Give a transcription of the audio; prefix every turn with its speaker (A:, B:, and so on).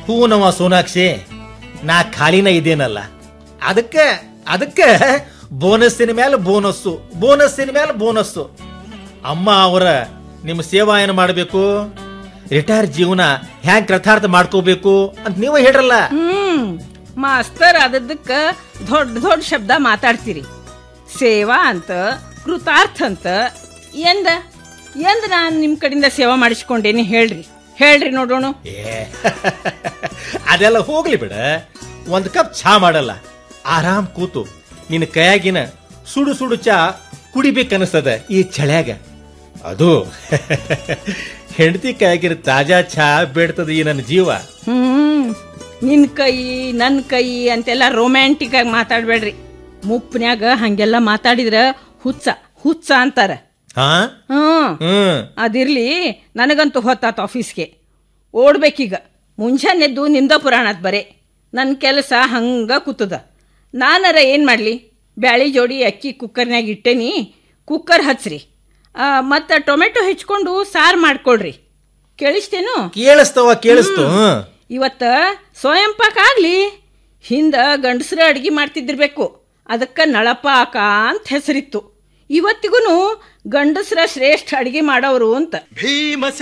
A: ಹೂ ನವ ಸೋನಾಕ್ಷಿ ನಾ ಖಾಲಿನ ಇದೇನಲ್ಲ ಅದಕ್ಕೆ ಅದಕ್ಕೆ ಬೋನಸ್ಸಿನ ಮೇಲೆ ಬೋನಸ್ಸು ಬೋನಸ್ಸಿನ ಮೇಲೆ ಬೋನಸ್ಸು ಅಮ್ಮ ಅವರ ನಿಮ್ಮ ಸೇವಾ ಏನು ಮಾಡಬೇಕು ರಿಟೈರ್ ಜೀವನ ಹ್ಯಾಂಗ್ ಕೃತಾರ್ಥ ಮಾಡ್ಕೋಬೇಕು ಅಂತ ನೀವು ಹೇಳ್ರಲ್ಲ
B: ಹ್ಮ್ ಮಾಸ್ತರ್ ಆದದ್ದಕ್ಕ ದೊಡ್ಡ ದೊಡ್ಡ ಶಬ್ದ ಮಾತಾಡ್ತೀರಿ ಸೇವಾ ಅಂತ ಕೃತಾರ್ಥ ಅಂತ ಎಂದ ಎಂದ ನಾನು ನಿಮ್ ಕಡೆಯಿಂದ ಸೇವಾ ಮಾಡಿಸ್ಕೊಂಡೇನಿ ಹೇಳ್ರಿ ಹೇಳ್ರಿ ನೋಡೋಣ
A: ಏ ಅದೆಲ್ಲ ಹೋಗ್ಲಿ ಬಿಡ ಒಂದ್ ಕಪ್ ಚಹಾ ಮಾಡಲ್ಲ ಆರಾಮ್ ಕೂತು ನಿನ್ನ ಕೈಯಾಗಿನ ಸುಡು ಸುಡು ಚಾ ಕುಡಿಬೇಕನ್ನಿಸ್ತದ ಈ ಚಳ್ಯಾಗ ಅದು ಹೆಂಡತಿ ಕೈಯಾಗಿನ ತಾಜಾ ಚಹಾ ಬೇಡ್ತದ ಈ ನನ್ನ ಜೀವ
B: ಹ್ಮ್ ನಿನ್ ಕೈ ನನ್ ಕೈ ಅಂತೆಲ್ಲ ರೊಮ್ಯಾಂಟಿಕ್ ಆಗಿ ಮಾತಾಡ್ಬೇಡ್ರಿ ಮುಪ್ನ್ಯಾಗ ಹಂಗೆಲ್ಲ ಮಾತಾಡಿದ್ರ ಹುಚ್ಚ ಹುಚ್ಚ ಅಂತಾರ
A: ಹಾ
B: ಹ್ಮ್
A: ಹ್ಮ್
B: ಅದಿರ್ಲಿ ನನಗಂತೂ ಹೊತ್ತಾತ ಆಫೀಸ್ಗೆ ಓಡ್ಬೇಕೀಗ ಮುಂಜಾನೆದ್ದು ನಿಂದ ಪುರಾಣದ ಬರೇ ನನ್ನ ಕೆಲಸ ಹಂಗ ಕೂತದ ನಾನರ ಏನು ಮಾಡಲಿ ಬ್ಯಾಳಿ ಜೋಡಿ ಅಕ್ಕಿ ಕುಕ್ಕರ್ನ್ಯಾಗ ಇಟ್ಟೇನಿ ಕುಕ್ಕರ್ ಹಚ್ರಿ ಮತ್ತು ಟೊಮೆಟೊ ಹೆಚ್ಕೊಂಡು ಸಾರು ಮಾಡ್ಕೊಡ್ರಿ ಕೇಳಿಸ್ತೇನು
A: ಕೇಳಿಸ್ತವ ಕೇಳಿಸ್ತು ಹ್ಮ್
B: ಇವತ್ತ ಸ್ವಯಂ ಪಾಕ ಆಗ್ಲಿ ಹಿಂದ ಗಂಡಸ್ರ ಅಡ್ಗೆ ಮಾಡ್ತಿದ್ದಿರ್ಬೇಕು ಅದಕ್ಕೆ ನಳಪಾಕ ಅಂತ ಹೆಸರಿತ್ತು ಇವತ್ತಿಗೂ ಗಂಡಸ್ರ ಶ್ರೇಷ್ಠ ಅಡಿಗೆ ಮಾಡೋರು ಅಂತ
C: ಭೀಮ